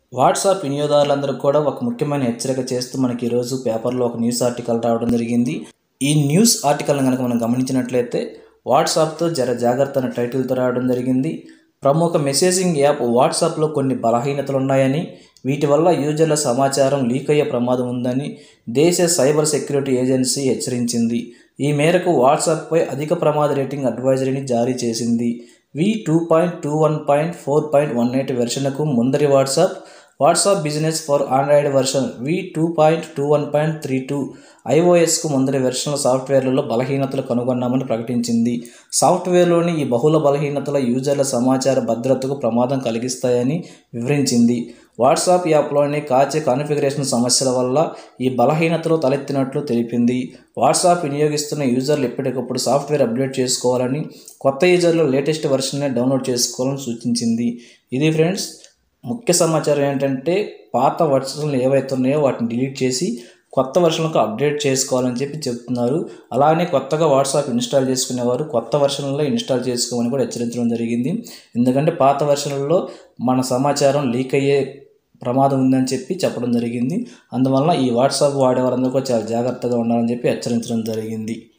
WhatsApp వినియోగదారులందరూ కూడా ఒక ముఖ్యమైన హెచ్చరిక చేస్తూ మనకి ఈరోజు పేపర్లో ఒక న్యూస్ ఆర్టికల్ రావడం జరిగింది ఈ న్యూస్ ఆర్టికల్ని కనుక మనం గమనించినట్లయితే వాట్సాప్తో జర జాగ్రత్త అనే టైటిల్తో రావడం జరిగింది ప్రముఖ మెసేజింగ్ యాప్ వాట్సాప్లో కొన్ని బలహీనతలు ఉన్నాయని వీటి వల్ల యూజర్ల సమాచారం లీక్ అయ్యే ప్రమాదం ఉందని దేశ సైబర్ సెక్యూరిటీ ఏజెన్సీ హెచ్చరించింది ఈ మేరకు వాట్సాప్పై అధిక ప్రమాద రేటింగ్ అడ్వైజరీని జారీ చేసింది V two point two one point four point one eight వెర్షన్కు ముందరి WhatsApp WhatsApp business for Android version V two point two one point three two ఐఓఎస్కు ముందరి వెర్షన్ల సాఫ్ట్వేర్లలో బలహీనతలు కనుగొన్నామని ప్రకటించింది సాఫ్ట్వేర్లోని ఈ బహుళ బలహీనతల యూజర్ల సమాచార భద్రతకు ప్రమాదం కలిగిస్తాయని వివరించింది వాట్సాప్ యాప్లోని కాచే కాన్ఫిగరేషన్ సమస్యల వల్ల ఈ బలహీనతలు తలెత్తినట్లు తెలిపింది వాట్సాప్ వినియోగిస్తున్న యూజర్లు ఎప్పటికప్పుడు సాఫ్ట్వేర్ అప్డేట్ చేసుకోవాలని కొత్త యూజర్లు లేటెస్ట్ వెర్షన్ని డౌన్లోడ్ చేసుకోవాలని సూచించింది ఇది ఫ్రెండ్స్ ముఖ్య సమాచారం ఏంటంటే పాత వర్షన్లు ఏవైతే ఉన్నాయో వాటిని డిలీట్ చేసి కొత్త వర్షన్లకు అప్డేట్ చేసుకోవాలని చెప్పి చెప్తున్నారు అలానే కొత్తగా వాట్సాప్ ఇన్స్టాల్ చేసుకునేవారు కొత్త వర్షన్లో ఇన్స్టాల్ చేసుకోమని కూడా హెచ్చరించడం జరిగింది ఎందుకంటే పాత వర్షన్లలో మన సమాచారం లీక్ అయ్యే ప్రమాదం ఉందని చెప్పి చెప్పడం జరిగింది అందువల్ల ఈ వాట్సాప్ వాడే వారందరూ కూడా చాలా జాగ్రత్తగా ఉండాలని చెప్పి హెచ్చరించడం జరిగింది